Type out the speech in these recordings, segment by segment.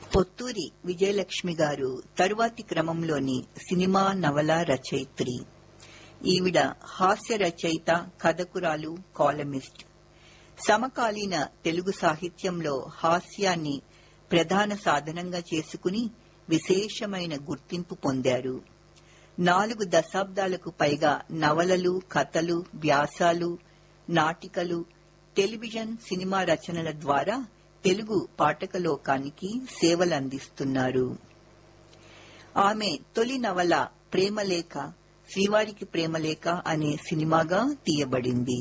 పొత్తూరి విజయలక్ష్మి గారు తరువాతి క్రమంలోని సినిమా నవల రచయిత్రి ఈవిడ హాస్య రచయిత కథకురాలు కాలమిస్ట్ సమకాలీన తెలుగు సాహిత్యంలో హాస్యాన్ని ప్రధాన సాధనంగా చేసుకుని విశేషమైన గుర్తింపు పొందారు నాలుగు దశాబ్దాలకు పైగా నవలలు కథలు వ్యాసాలు నాటికలు టెలివిజన్ సినిమా రచనల ద్వారా తెలుగు పాఠకలోకానికి సేవలందిస్తున్నారు ఆమె తొలి నవల ప్రేమలేఖ శ్రీవారికి ప్రేమలేఖ అనే సినిమాగా తీయబడింది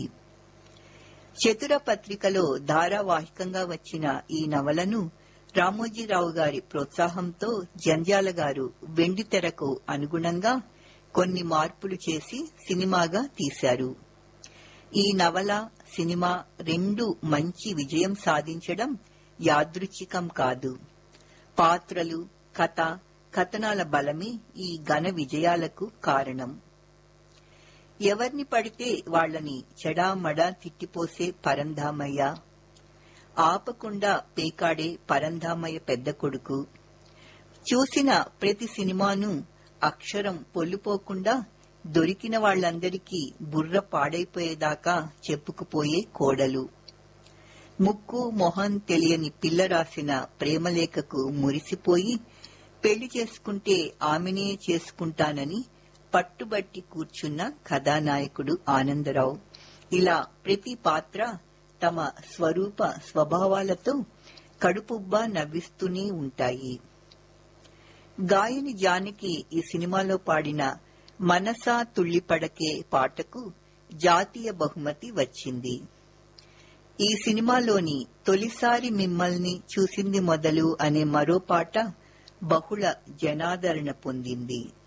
చతుర పత్రికలో ధారావాహికంగా వచ్చిన ఈ నవలను రామోజీరావు గారి ప్రోత్సాహంతో జంధ్యాల గారు వెండి తెరకు అనుగుణంగా కొన్ని మార్పులు చేసి సినిమాగా తీశారు ఈ నవల సినిమా రెండు మంచి విజయం సాధించడం యాదృచ్ఛికం కాదు పాత్రలు కథ కథనాల బలమే ఈ ఘన విజయాలకు కారణం ఎవరిని పడితే వాళ్ళని చెడామడా తిట్టిపోసే పరంధామయ్య ఆపకుండా పేకాడే పరంధామయ్య పెద్ద కొడుకు చూసిన ప్రతి సినిమాను అక్షరం పొల్లుపోకుండా దొరికిన వాళ్ళందరికీ బుర్ర పాడైపోయేదాకా చెప్పుకుపోయే కోడలు ముక్కు మొహం తెలియని పిల్ల రాసిన ప్రేమలేఖకు మురిసిపోయి పెళ్లి చేసుకుంటే ఆమెనే చేసుకుంటానని పట్టుబట్టి కూర్చున్న కథానాయకుడు ఆనందరావు ఇలా ప్రతి పాత్ర తమ స్వరూప స్వభావాలతో కడుపుబ్బా నవ్విస్తూనే ఉంటాయి గాయని జానకి ఈ సినిమాలో పాడిన మనసా తుళ్లిపడకే పాటకు జాతీయ బహుమతి వచ్చింది ఈ సినిమాలోని తొలిసారి మిమ్మల్ని చూసింది మొదలు అనే మరో పాట బహుళ జనాదరణ పొందింది